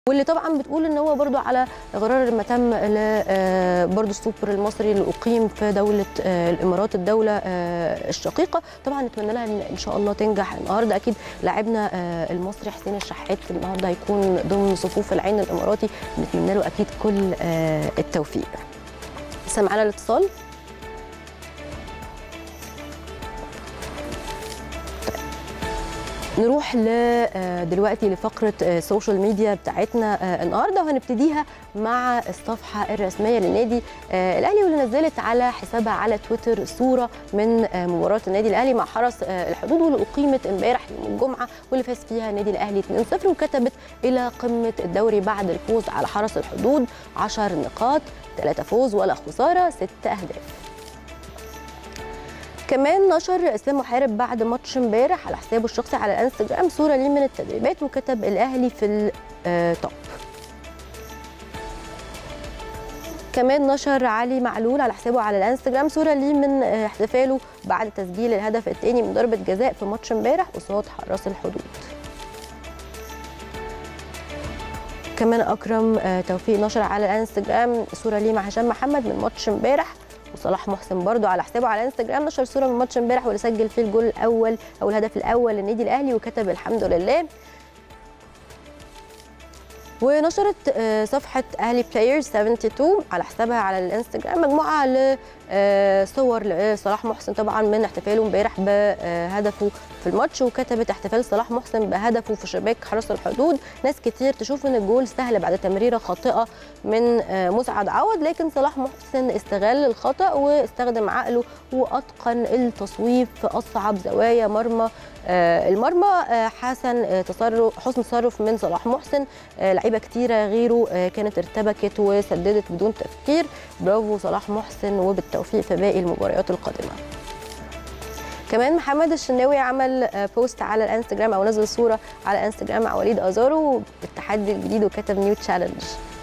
واللي طبعا بتقول ان هو برضو على غرار ما تم برضو السوبر المصري اللي اقيم في دوله الامارات الدوله الشقيقه طبعا نتمنى لها ان شاء الله تنجح النهارده اكيد لاعبنا المصري حسين الشحات النهارده هيكون ضمن صفوف العين الاماراتي نتمنى له اكيد كل التوفيق لسه معانا الاتصال نروح دلوقتي لفقره السوشيال ميديا بتاعتنا النهارده وهنبتديها مع الصفحه الرسميه للنادي الاهلي واللي نزلت على حسابها على تويتر صوره من مباراه النادي الاهلي مع حرس الحدود واللي اقيمت امبارح يوم الجمعه واللي فاز فيها النادي الاهلي 2-0 وكتبت الى قمه الدوري بعد الفوز على حرس الحدود 10 نقاط 3 فوز ولا خساره 6 اهداف كمان نشر اسلام محارب بعد ماتش امبارح على حسابه الشخصي على الانستجرام صوره ليه من التدريبات وكتب الاهلي في التوب كمان نشر علي معلول على حسابه على الانستجرام صوره ليه من احتفاله بعد تسجيل الهدف الثاني من ضربه جزاء في ماتش امبارح قصاد حراس الحدود كمان اكرم توفيق نشر على الانستجرام صوره ليه مع هشام محمد من ماتش امبارح وصلاح محسن برضو على حسابه على انستجرام نشر صوره من ماتش امبارح واللي سجل فيه الجول الاول او الهدف الاول للنادي الاهلي وكتب الحمد لله ونشرت صفحه اهلي بلايرز 72 على حسابها على الانستجرام مجموعه لصور لصلاح محسن طبعا من احتفاله امبارح بهدفه في الماتش وكتبت احتفال صلاح محسن بهدفه في شباك حرس الحدود ناس كتير تشوف ان الجول سهل بعد تمريره خاطئه من مسعد عوض لكن صلاح محسن استغل الخطا واستخدم عقله واتقن التصويب في اصعب زوايا مرمى المرمى حسن تصرف حسن تصرف من صلاح محسن لعيبه كتيره غيره كانت ارتبكت وسددت بدون تفكير برافو صلاح محسن وبالتوفيق في باقي المباريات القادمه كمان محمد الشناوي عمل بوست على الانستجرام او نزل صوره على الانستجرام مع وليد ازارو بالتحدي الجديد وكتب نيو تشالنج